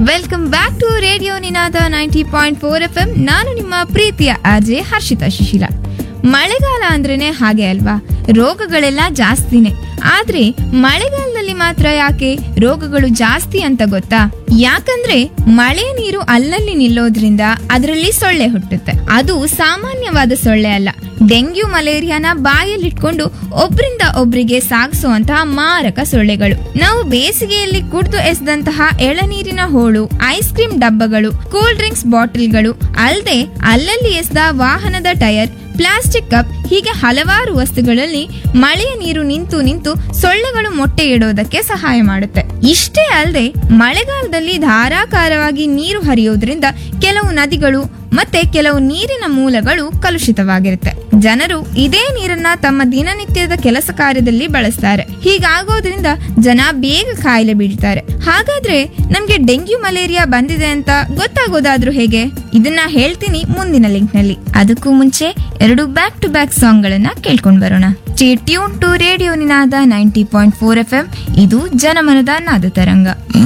welcome back to radio Ninaada ninety point four F M ನಾನು ನಿಮ್ಮ ಪ್ರೀತಿಯ ಆರ್ಜೆ ಹರ್ಷಿತಾ ಶಿಶಿಲ ಮಳೆಗಾಲ ಅಂದ್ರೇನೆ ಹಾಗೆ ಅಲ್ವಾ ರೋಗಗಳೆಲ್ಲ ಜಾಸ್ತಿನೇ ಆದ್ರೆ ಮಳೆಗಾಲದಲ್ಲಿ ಮಾತ್ರ ಯಾಕೆ ರೋಗಗಳು ಜಾಸ್ತಿ ಅಂತ ಗೊತ್ತಾ ಯಾಕಂದ್ರೆ ಮಳೆ ನೀರು ಅಲ್ಲಲ್ಲಿ ನಿಲ್ಲೋದ್ರಿಂದ ಅದರಲ್ಲಿ ಸೊಳ್ಳೆ ಹುಟ್ಟುತ್ತೆ ಅದು ಸಾಮಾನ್ಯವಾದ ಸೊಳ್ಳೆ ಅಲ್ಲ ಡೆಂಗ್ಯೂ ಮಲೇರಿಯಾನ ಬಾಯಲ್ಲಿಟ್ಕೊಂಡು ಒಬ್ರಿಂದ ಒಬ್ರಿಗೆ ಸಾಗಿಸುವಂತಹ ಮಾರಕ ಸೊಳ್ಳೆಗಳು ನಾವು ಬೇಸಿಗೆಯಲ್ಲಿ ಕುಡಿದು ಎಸೆದಂತಹ ಎಳನೀರಿನ ಹೋಳು ಐಸ್ ಕ್ರೀಮ್ ಡಬ್ಬಗಳು ಕೂಲ್ ಡ್ರಿಂಕ್ಸ್ ಬಾಟಲ್ಗಳು ಅಲ್ಲದೆ ಅಲ್ಲಲ್ಲಿ ಎಸೆದ ವಾಹನದ ಟೈರ್ ಪ್ಲಾಸ್ಟಿಕ್ ಕಪ್ ಹೀಗೆ ಹಲವಾರು ವಸ್ತುಗಳಲ್ಲಿ ಮಳೆಯ ನೀರು ನಿಂತು ನಿಂತು ಸೊಳ್ಳೆಗಳು ಮೊಟ್ಟೆ ಇಡೋದಕ್ಕೆ ಸಹಾಯ ಮಾಡುತ್ತೆ ಇಷ್ಟೇ ಅಲ್ಲದೆ ಮಳೆಗಾಲದಲ್ಲಿ ಧಾರಾಕಾರವಾಗಿ ನೀರು ಹರಿಯೋದ್ರಿಂದ ಕೆಲವು ನದಿಗಳು ಮತ್ತೆ ಕೆಲವು ನೀರಿನ ಮೂಲಗಳು ಕಲುಷಿತವಾಗಿರುತ್ತೆ ಜನರು ಇದೇ ನೀರನ್ನ ತಮ್ಮ ದಿನನಿತ್ಯದ ಕೆಲಸ ಕಾರ್ಯದಲ್ಲಿ ಬಳಸ್ತಾರೆ ಹೀಗಾಗೋದ್ರಿಂದ ಜನ ಬೇಗ ಕಾಯಿಲೆ ಬೀಳ್ತಾರೆ ಹಾಗಾದ್ರೆ ನಮ್ಗೆ ಡೆಂಗ್ಯೂ ಮಲೇರಿಯಾ ಬಂದಿದೆ ಅಂತ ಗೊತ್ತಾಗೋದಾದ್ರೂ ಹೇಗೆ ಇದನ್ನ ಹೇಳ್ತೀನಿ ಮುಂದಿನ ಲಿಂಕ್ ನಲ್ಲಿ ಅದಕ್ಕೂ ಮುಂಚೆ ಎರಡು ಬ್ಯಾಕ್ ಟು ಬ್ಯಾಕ್ ಸಾಂಗ್ ಗಳನ್ನ ಕೇಳ್ಕೊಂಡ್ ಬರೋಣ tune to radio Ninaada ninety point four F M ಇದು ಜನಮನದ ನಾದ ತರಂಗ